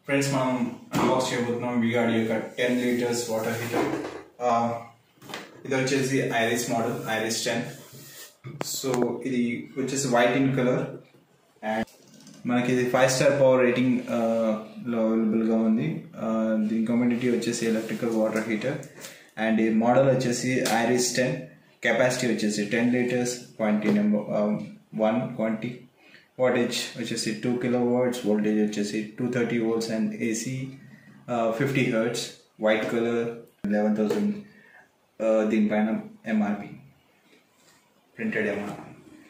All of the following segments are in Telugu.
ఫ్రెండ్స్ మనం అన్బాక్స్ చేయబోతున్నాం విగాడి యొక్క టెన్ లీటర్స్ వాటర్ హీటర్ ఇది వచ్చేసి Iris model Iris ten so ఇది వచ్చేసి వైట్ ఇన్ కలర్ అండ్ మనకి ఇది ఫైవ్ స్టార్ పవర్ రేటింగ్ లో అవైలబుల్గా ఉంది Uh, దీని కమ్యూనిటీ వచ్చేసి ఎలక్ట్రికల్ వాటర్ హీటర్ అండ్ ఈ మోడల్ వచ్చేసి ఐరిస్ టెన్ కెపాసిటీ వచ్చేసి ten litres quantity number one quantity wattage వచ్చేసి టూ కిలో వాట్స్ వోల్టేజ్ వచ్చేసి two thirty volts and AC fifty hertz white colour eleven thousand దీనిపైన ఎంఆర్పి ప్రింటెడ్ ఎంఆర్పి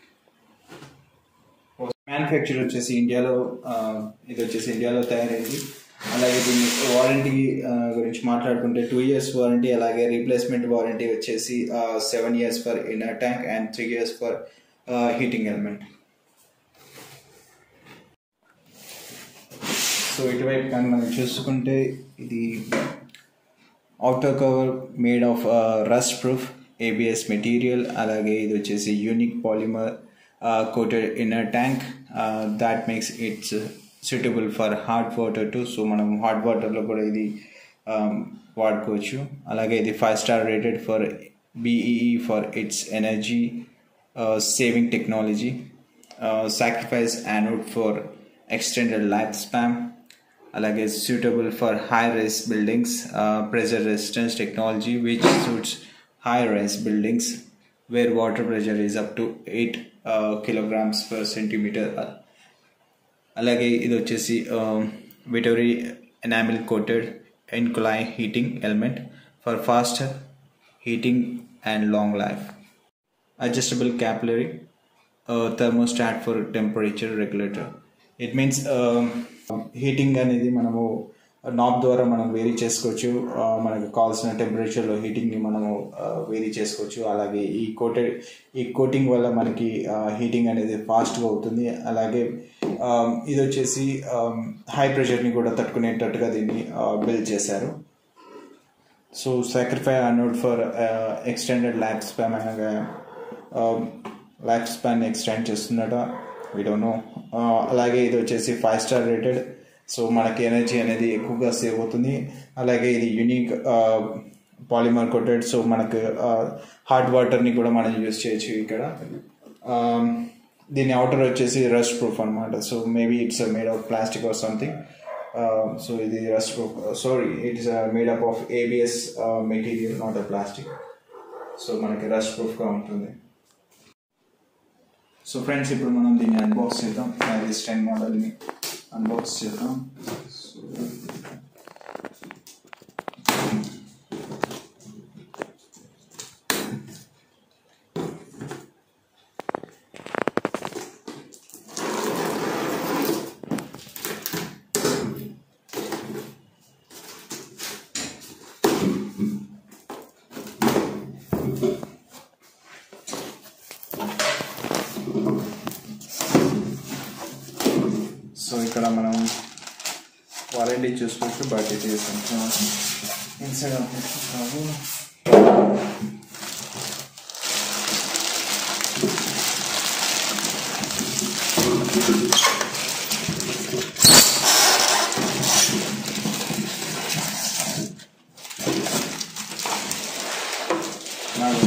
మ్యానుఫ్యాక్చర్ వచ్చేసి ఇండియాలో ఆ, ఇది వచ్చేసి ఇండియాలో తయారైంది అలాగే దీని వారంటీ గురించి మాట్లాడుకుంటే టూ ఇయర్స్ వారంటీ అలాగే రీప్లేస్మెంట్ వారంటీ వచ్చేసి seven years for inner tank and three years for heating element so ఇటువైపు కానీ మనం చూసుకుంటే ఇది outer cover made of rust proof ABS material అలాగే ఇది వచ్చేసి unique polymer coated inner tank that makes its suitable for hot water to so మనం హాట్ వాటర్లో కూడా ఇది um, వాడుకోవచ్చు అలాగే ఇది five star rated for BEE for its energy saving technology sacrifice anode for extended life span అలాగే suitable for high rise buildings pressure resistance technology which suits high rise buildings where water pressure is up to eight kilograms per centimetre అలాగే ఇది వచ్చేసి vitreous enamel coated Incoloy heating element for fast heating and long life adjustable capillary uh, thermostat for temperature regulator it means heating అనేది మనము నాబ్ ద్వారా మనం వేరీ చేసుకోవచ్చు uh, మనకు కావాల్సిన టెంపరేచర్లో హీటింగ్ని మనము వేరీ చేసుకోవచ్చు అలాగే ఈ కోటెడ్ ఈ కోటింగ్ వల్ల మనకి హీటింగ్ అనేది ఫాస్ట్గా అవుతుంది అలాగే um, ఇది వచ్చేసి హై ప్రెషర్ని కూడా తట్టుకునేటట్టుగా దీన్ని బిల్డ్ చేశారు so sacrifice anode for extended life span అనగా లైఫ్ స్పాన్ ఎక్స్టెండ్ చేస్తున్నట వీ డోంట్ నో అలాగే ఇది వచ్చేసి ఫైవ్ స్టార్ రేటెడ్ సో మనకి ఎనర్జీ అనేది ఎక్కువగా సేవ్ అవుతుంది అలాగే ఇది యూనిక్ పాలిమర్ కోటెడ్ సో మనకు హాట్ వాటర్ని కూడా మనం యూజ్ చేయొచ్చు ఇక్కడ Um, దీని అవుటర్ వచ్చేసి రస్ట్ ప్రూఫ్ అనమాట so maybe it's made of plastic or something so ఇది rust proof sorry it's made up of ABS material not a plastic so మనకి రస్ట్ ప్రూఫ్గా ఉంటుంది సో ఫ్రెండ్స్ ఇప్పుడు మనం దీన్ని అన్బాక్స్ చేద్దాం ఐరిస్ టెన్ మోడల్ని అన్బాక్స్ చేద్దాం సో సో ఇక్కడ మనం వారంటీ చూసుకోవచ్చు బట్ ఇది కొంచెం ఇన్సైడ్ కాదు నాకు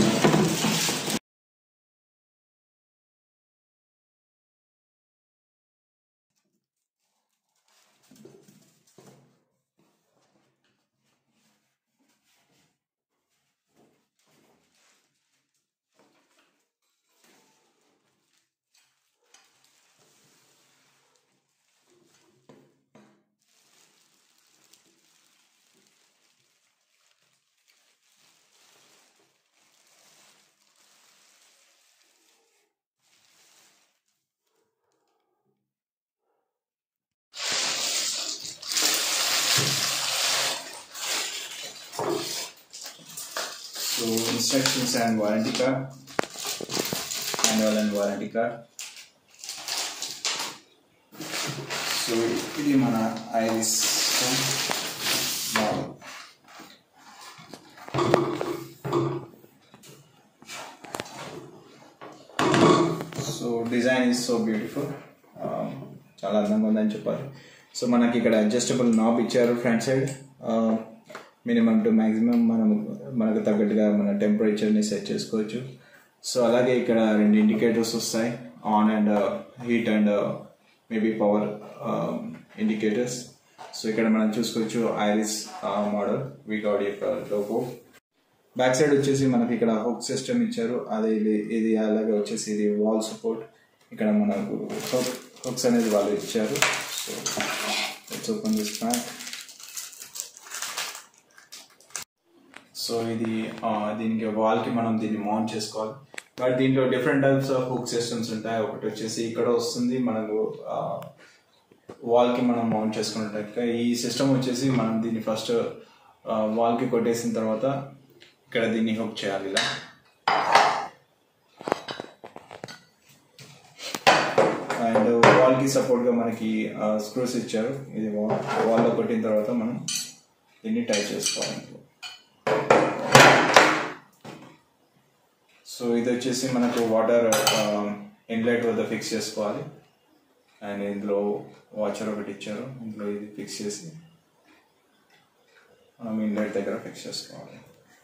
So instructions and warranty card, manual and warranty card. So ఇది మన Iris model so design is so beautiful చాలా అందంగా ఉందని చెప్పాలి సో మనకి ఇక్కడ అడ్జస్టబుల్ నాబ్ ఇచ్చారు front side minimum to maximum మనం మనకు తగ్గట్టుగా మన టెంపరేచర్ని సెట్ చేసుకోవచ్చు సో అలాగే ఇక్కడ రెండు ఇండికేటర్స్ వస్తాయి on and heat and maybe power indicators so ఇక్కడ మనం చూసుకోవచ్చు ఐరిస్ మోడల్ వీగాడ్ యొక్క లోగో బ్యాక్ సైడ్ వచ్చేసి మనకి ఇక్కడ హుక్ సిస్టమ్ ఇచ్చారు అదే ఇది ఇది అలాగే వచ్చేసి ఇది వాల్ సపోర్ట్ ఇక్కడ మనకు హుక్ హుక్స్ అనేది వాళ్ళు ఇచ్చారు so let's open this back so ఇది ఆ, దీనికి వాల్కి మనం దీన్ని మౌంట్ చేసుకోవాలి బట్ దీంట్లో different types of hook systems ఉంటాయి ఒకటి వచ్చేసి ఇక్కడ వస్తుంది మనకు వాల్కి మనం మౌంట్ చేసుకున్నట్టు ఈ సిస్టమ్ వచ్చేసి మనం దీన్ని ఫస్ట్ వాల్కి కొట్టేసిన తర్వాత ఇక్కడ దీన్ని హుక్ చేయాలి ఇలా అండ్ వాల్కి సపోర్ట్గా మనకి స్క్రూస్ ఇచ్చారు ఇది వాల్ వాల్లో కొట్టిన తర్వాత మనం దీన్ని టైట్ చేసుకోవాలి సో ఇది వచ్చేసి మనకు వాటర్ ఇన్లెట్ వద్ద ఫిక్స్ చేసుకోవాలి అండ్ ఇందులో వాచర్ ఒకటి ఇచ్చారు ఇందులో ఇది ఫిక్స్ చేసి మనం ఇన్లెట్ దగ్గర ఫిక్స్ చేసుకోవాలి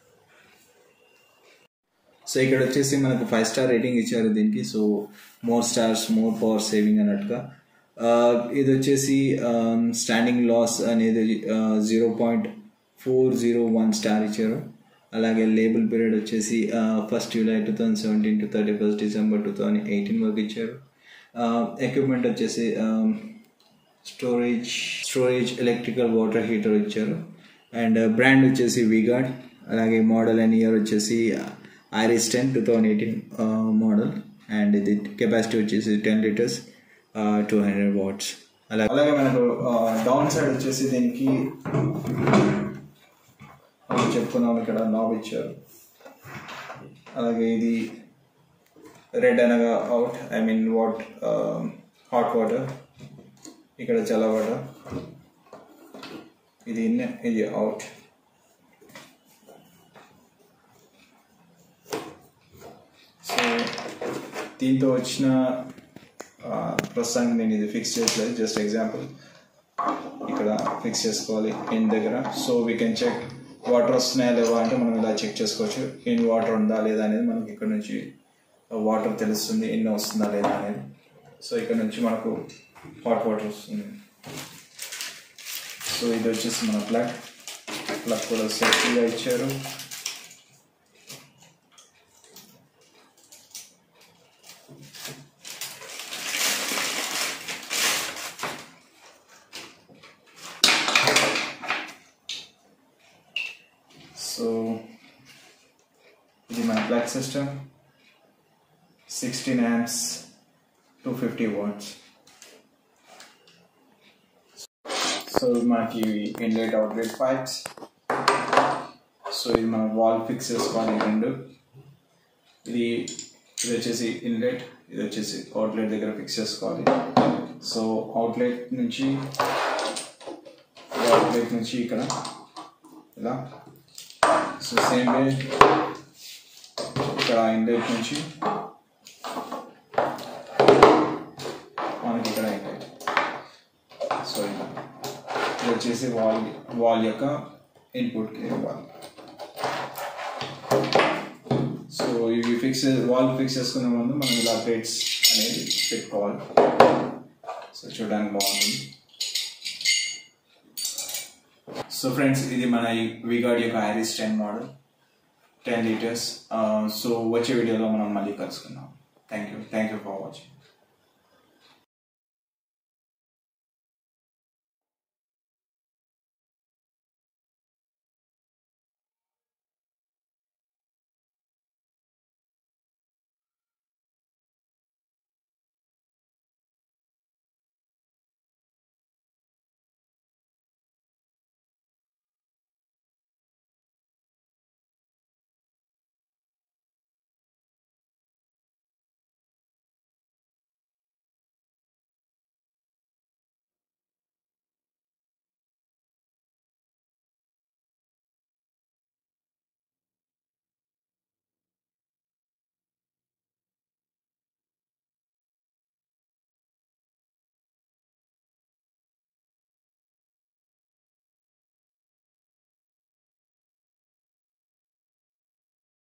సో ఇక్కడ వచ్చేసి మనకు ఫైవ్ స్టార్ రేటింగ్ ఇచ్చారు దీనికి so more stars more power saving అన్నట్టుగా ఆ, ఇది వచ్చేసి స్టాండింగ్ లాస్ అనేది zero point four zero one star ఇచ్చారు అలాగే లేబుల్ పీరియడ్ వచ్చేసి first July two thousand seventeen to thirty first December two thousand eighteen వరకు ఇచ్చారు ఎక్విప్మెంట్ వచ్చేసి storage storage electrical water heater ఇచ్చారు అండ్ బ్రాండ్ వచ్చేసి విగార్డ్ అలాగే మోడల్ అండ్ ఇయర్ వచ్చేసి Iris ten two thousand eighteen model and ఇది కెపాసిటీ వచ్చేసి ten litres two hundred watts అలాగే అలాగే మనకు డౌన్ సైడ్ వచ్చేసి దీనికి మనం చెప్పుకున్నాం ఇక్కడ నాబ్ ఇచ్చారు అలాగే ఇది రెడ్ అనగా out I mean what hot water ఇక్కడ చల్ల వాటర్ ఇది ఇన్ ఇది అవుట్ సో దీంతో వచ్చిన ఆ, ప్రస్తుతానికి నేను ఇది ఫిక్స్ చేయట్లేదు జస్ట్ ఎగ్జాంపుల్ ఇక్కడ ఫిక్స్ చేసుకోవాలి ఇన్ దగ్గర so we can check water వస్తున్నాయా లేవా అంటే మనం ఇలా చెక్ చేసుకోవచ్చు ఇన్ వాటర్ ఉందా లేదా అనేది మనకి ఇక్కడ నుంచి వాటర్ తెలుస్తుంది ఇన్ వస్తుందా లేదా అనేది సో ఇక్కడ నుంచి మనకు హాట్ వాటర్ వస్తుంది సో ఇది వచ్చేసి మన ప్లగ్ ప్లగ్ కూడా సేఫ్టీగా ఇచ్చారు సో ఇది మన plug system sixteen amps two fifty watts so మనకి ఇన్లెట్ అవుట్లెట్ పైప్స్ సో ఇది మన వాల్ ఫిక్స్ చేసుకోవాలి ఈ రెండు ఇది ఇది వచ్చేసి ఇన్లెట్ ఇది వచ్చేసి అవుట్లెట్ దగ్గర ఫిక్స్ చేసుకోవాలి సో అవుట్లెట్ నుంచి అవుట్లెట్ నుంచి ఇక్కడ ఇలా సో సేమ్ వే ఇక్కడ ఇన్లెట్ నుంచి మనకి ఇక్కడ ఇన్లెట్ సో ఇలా ఇది వచ్చేసి వాల్ వాల్ యొక్క ఇన్పుట్కి ఇవ్వాలి సో ఇవి ఫిక్స్ వాల్ ఫిక్స్ చేసుకునే ముందు మనం ఇలా ప్లేట్స్ అనేది పెట్టుకోవాలి సో చూడడానికి బాగుంటుంది సో ఫ్రెండ్స్ ఇది మన విగాడ్ యొక్క Iris ten model ten litres so వచ్చే వీడియోలో మనం మళ్ళీ కలుసుకుందాం thank you thank you for watching